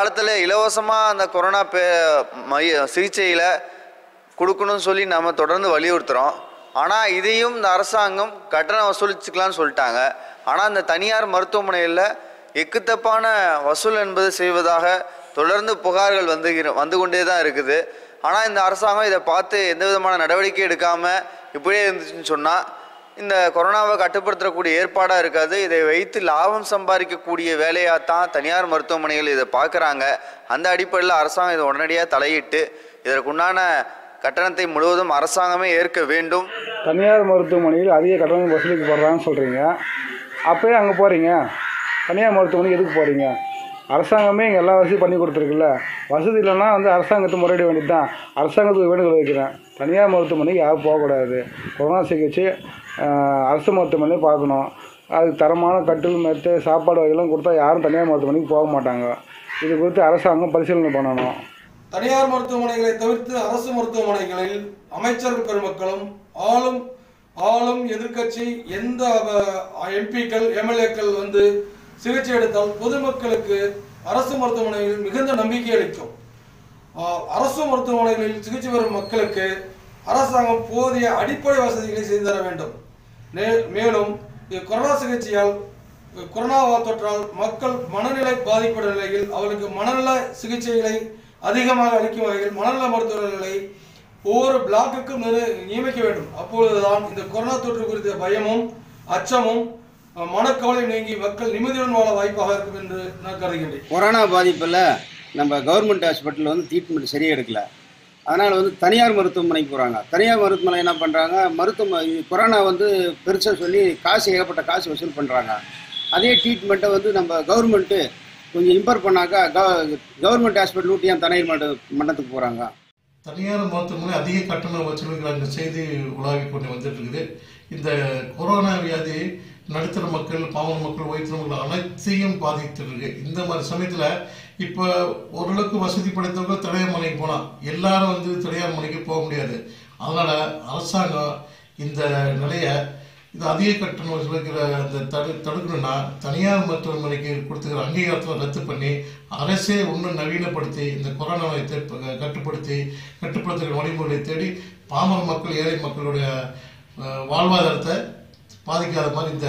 காலத்தில் இலவசமாக அந்த கொரோனா பே மைய சிகிச்சையில் கொடுக்கணும்னு சொல்லி நம்ம தொடர்ந்து வலியுறுத்துகிறோம் ஆனால் இதையும் இந்த அரசாங்கம் கட்டணம் வசூலிச்சுக்கலாம்னு சொல்லிட்டாங்க ஆனால் இந்த தனியார் மருத்துவமனையில் எக்குத்தப்பான வசூல் என்பது செய்வதாக தொடர்ந்து புகார்கள் வந்து வந்து கொண்டே தான் இருக்குது ஆனால் இந்த அரசாங்கம் இதை பார்த்து எந்த விதமான நடவடிக்கை எடுக்காமல் இப்படியே இருந்துச்சுன்னு சொன்னால் இந்த கொரோனாவை கட்டுப்படுத்தக்கூடிய ஏற்பாடாக இருக்காது இதை வைத்து லாபம் சம்பாதிக்கக்கூடிய வேலையாக தான் தனியார் மருத்துவமனைகள் இதை பார்க்குறாங்க அந்த அடிப்படையில் அரசாங்கம் இதை உடனடியாக தலையிட்டு இதற்குண்டான கட்டணத்தை முழுவதும் அரசாங்கமே ஏற்க வேண்டும் தனியார் மருத்துவமனையில் அதிக கட்டணம் வசூலிக்கப்படுறான்னு சொல்கிறீங்க அப்போயே அங்கே போகிறீங்க தனியார் மருத்துவமனைக்கு எதுக்கு போகிறீங்க அரசாங்கமே இங்கே எல்லா வசதியும் பண்ணி கொடுத்துருக்குல்ல வசதி இல்லைன்னா வந்து அரசாங்கத்தை முறையிட வேண்டியது தான் அரசாங்கத்துக்கு வேண்டுகோள் வைக்கிறேன் தனியார் மருத்துவமனைக்கு யாரும் போகக்கூடாது கொரோனா சிகிச்சை ஆஹ், அரசு மருத்துவமனையை பார்க்கணும் அது தரமான கட்டில் மெத்த சாப்பாடு வகையெல்லாம் கொடுத்தா யாரும் தனியார் மருத்துவமனைக்கு போக மாட்டாங்க இது குறித்து அரசாங்கம் பரிசீலனை பண்ணணும் தனியார் மருத்துவமனைகளை தவிர்த்து அரசு மருத்துவமனைகளில் அமைச்சர்கள் பெருமக்களும் ஆளும் ஆளும் எதிர்க்கட்சி எந்த எம்பிக்கள் எம்எல்ஏக்கள் வந்து சிகிச்சை எடுத்தால் பொதுமக்களுக்கு அரசு மருத்துவமனைகளில் மிகுந்த நம்பிக்கை அளிக்கும் ஆஹ், அரசு மருத்துவமனைகளில் சிகிச்சை பெறும் மக்களுக்கு அரசாங்கம் போதிய அடிப்படை வசதிகளை செய்து தர வேண்டும் மே- மேலும் இது கொரோனா சிகிச்சையால் கொரோனா தொற்றால் மக்கள் மனநிலை பாதிப்பட்ட நிலையில் அவர்களுக்கு மனநல சிகிச்சைகளை அதிகமாக அளிக்கும் வகையில் மனநல மருத்துவர்களை ஒவ்வொரு பிளாக்குக்கும் நிரு- நியமிக்க வேண்டும் அப்பொழுதுதான் இந்த கொரோனா தொற்று குறித்த பயமும் அச்சமும் அஹ், மனக்கவலை நீங்கி மக்கள் நிம்மதியுடன் வாழ வாய்ப்பாக இருக்கும் என்று நான் கருதுகின்றேன் கொரோனா பாதிப்பில் நம்ம கவர்மெண்ட் ஹாஸ்பிட்டலில் வந்து ட்ரீட்மெண்ட் சரியாக எடுக்கல அதனால் வந்து தனியார் மருத்துவமனைக்கு போகிறாங்க தனியார் மருத்துவமனை என்ன பண்ணுறாங்க மருத்துவ இது கொரோனா வந்து பெருசாக சொல்லி காசு ஏகப்பட்ட காசு வசூல் பண்ணுறாங்க அதே ட்ரீட்மெண்ட்டை வந்து நம்ம கவர்மெண்ட்டு கொஞ்சம் இம்பேர் பண்ணாக்கா கவர்மெண்ட் ஹாஸ்பிட்டல் விட்டு ஏன் தனியார் மண்ட மண்டலத்துக்கு போகிறாங்க தனியார் மருத்துவமனை அதிக கட்டணம் வசூலிக்கிறாங்க செய்தி உலாவி கொண்டு வந்துட்டு இருக்குது இந்த கொரோனா வியாதி நடுத்தர மக்கள் பாமர மக்கள் வயிற்று மக்கள் அனைத்தையும் பாதித்துட்டு இருக்கு இந்த மாதிரி சமயத்துல இப்ப ஓரளவுக்கு வசதி படைத்தவங்க தனியார் மனைக்கு போனா எல்லாரும் வந்து தனியார் மனைக்கு போக முடியாது அதனால அரசாங்கம் இந்த நிலைய இது அதிக கட்டணம் வசூலிக்கிற அந்த தடு தடுக்கணும்னா தனியார் மருத்துவமனைக்கு கொடுத்துக்கிற அங்கீகாரத்தை ரத்து பண்ணி அரசே இன்னும் நவீனப்படுத்தி இந்த கொரோனாவை தடுப்பு- கட்டுப்படுத்தி கட்டுப்படுத்துகிற வழிமுறைகளை தேடி பாமர மக்கள் ஏழை மக்களுடைய அஹ், வாழ்வாதாரத்தை பாதிக்காத மாதிரி இந்த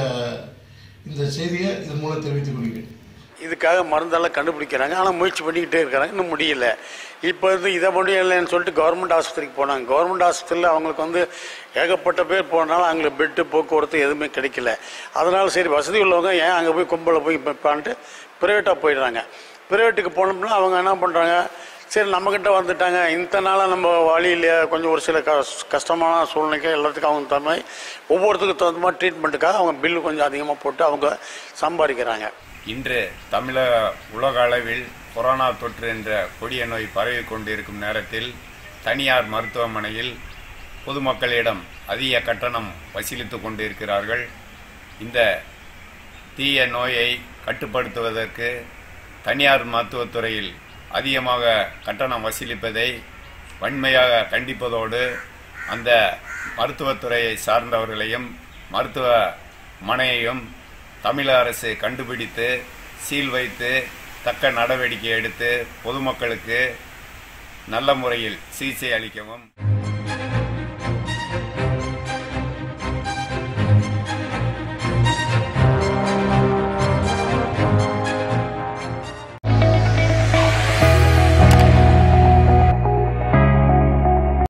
இந்த செய்தியை இதன் மூலம் தெரிவித்துக் கொள்கிறேன் இதுக்காக மருந்தெல்லாம் கண்டுபிடிக்கிறாங்க ஆனால் முயற்சி பண்ணிக்கிட்டே இருக்கிறாங்க இன்னும் முடியல இப்போ வந்து இதை முடியலைன்னு சொல்லிட்டு கவர்மெண்ட் ஆஸ்பத்திரிக்கு போனாங்க கவர்மெண்ட் ஆஸ்பத்திரியில் அவங்களுக்கு வந்து ஏகப்பட்ட பேர் போனாலும் அவங்களுக்கு பெட்டு போக்குவரத்து எதுவுமே கிடைக்கல அதனால சரி வசதி உள்ளவங்க ஏன் அங்கே போய் கும்பலில் போய் பார்ப்பான்ட்டு ப்ரைவேட்டாக போயிடுறாங்க ப்ரைவேட்டுக்கு போனோம்னா அவங்க என்ன பண்ணுறாங்க சரி நம்மக்கிட்ட வந்துட்டாங்க இந்த நாளாக நம்ம வழியில் கொஞ்சம் ஒரு சில கஷ் கஷ்டமான சூழ்நிலைக்கு எல்லாத்துக்கும் அவங்க தகுந்த மாதிரி ஒவ்வொருத்துக்கும் தகுந்த மாதிரி ட்ரீட்மெண்ட்டுக்காக அவங்க பில்லு கொஞ்சம் அதிகமாக போட்டு அவங்க சம்பாதிக்கிறாங்க இன்று தமிழக உலக அளவில் கொரோனா தொற்று என்ற கொடிய நோய் பரவி கொண்டிருக்கும் நேரத்தில் தனியார் மருத்துவமனையில் பொதுமக்களிடம் அதிக கட்டணம் வசூலித்துக் கொண்டிருக்கிறார்கள் இந்த தீய நோயை கட்டுப்படுத்துவதற்கு தனியார் மருத்துவத்துறையில் அதிகமாக கட்டணம் வசூலிப்பதை வன்மையாக கண்டிப்பதோடு அந்த மருத்துவத்துறையை சார்ந்தவர்களையும் மருத்துவ மனையையும் தமிழக அரசு கண்டுபிடித்து சீல் வைத்து தக்க நடவடிக்கை எடுத்து பொதுமக்களுக்கு நல்ல முறையில் சிகிச்சை அளிக்கவும்